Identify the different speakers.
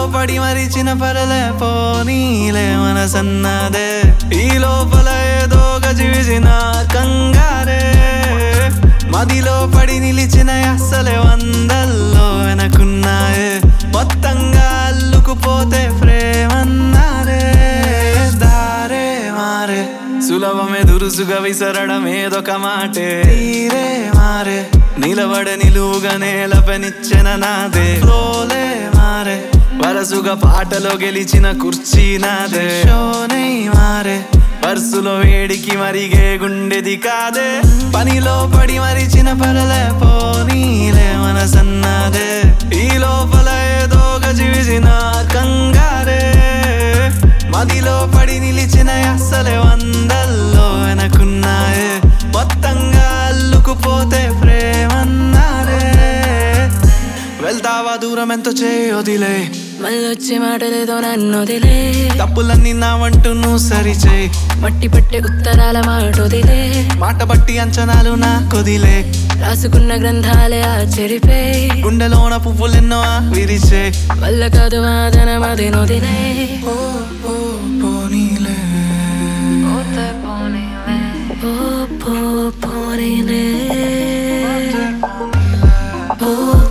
Speaker 1: పడి మరిచిన పరలే పోనీలే మనసన్నదే ఈ లోపల ఏదో గజివిసిన కంగారే మదిలో పడి నిలిచిన అస్సలే వందల్లో వెనకున్నాయే మొత్తంగా అల్లుకుపోతే ప్రేమన్నారే దారే మారే సులభమే దురుసుగా విసరడం ఏదొక మాటే తీరే మారే నిలబడ నిలువుగా నేలపనిచ్చిన నాదే ఫ్లోలే మారే వరసుగా పాటలో గెలిచిన కుర్చీ నాదే షోనై మారే పర్సులో వేడికి మరిగే గుండెది కాదే పనిలో పడి మరిచిన పరలే పోనీలే మనసన్నదే ఈ లోపల ఏదో గజివిసిన కంగారే మదిలో పడి నిలిచిన అస్సలే వందల్లో వెనకున్నాయే మొత్తంగా అల్లుకుపోతే ప్రేమన్నారే వెళ్తావా దూరం ఎంతో చేయొదిలే
Speaker 2: మళ్ళొచ్చే మాటలేదో నన్ను వదిలే
Speaker 1: తప్పులన్నీ నావంటూ నువ్వు సరిచేయి
Speaker 2: మట్టి పట్టే ఉత్తరాల మాట వదిలే
Speaker 1: మాట బట్టి అంచనాలు నా కొదిలే
Speaker 2: రాసుకున్న గ్రంథాలే ఆచరిపే
Speaker 1: గుండెలోన పువ్వులెన్నో విరిచే
Speaker 2: వల్ల కాదు వాదన మది నొదిలే
Speaker 1: ఓ ఓ పోనీలే
Speaker 2: ఓ పో పోనీలే ఓ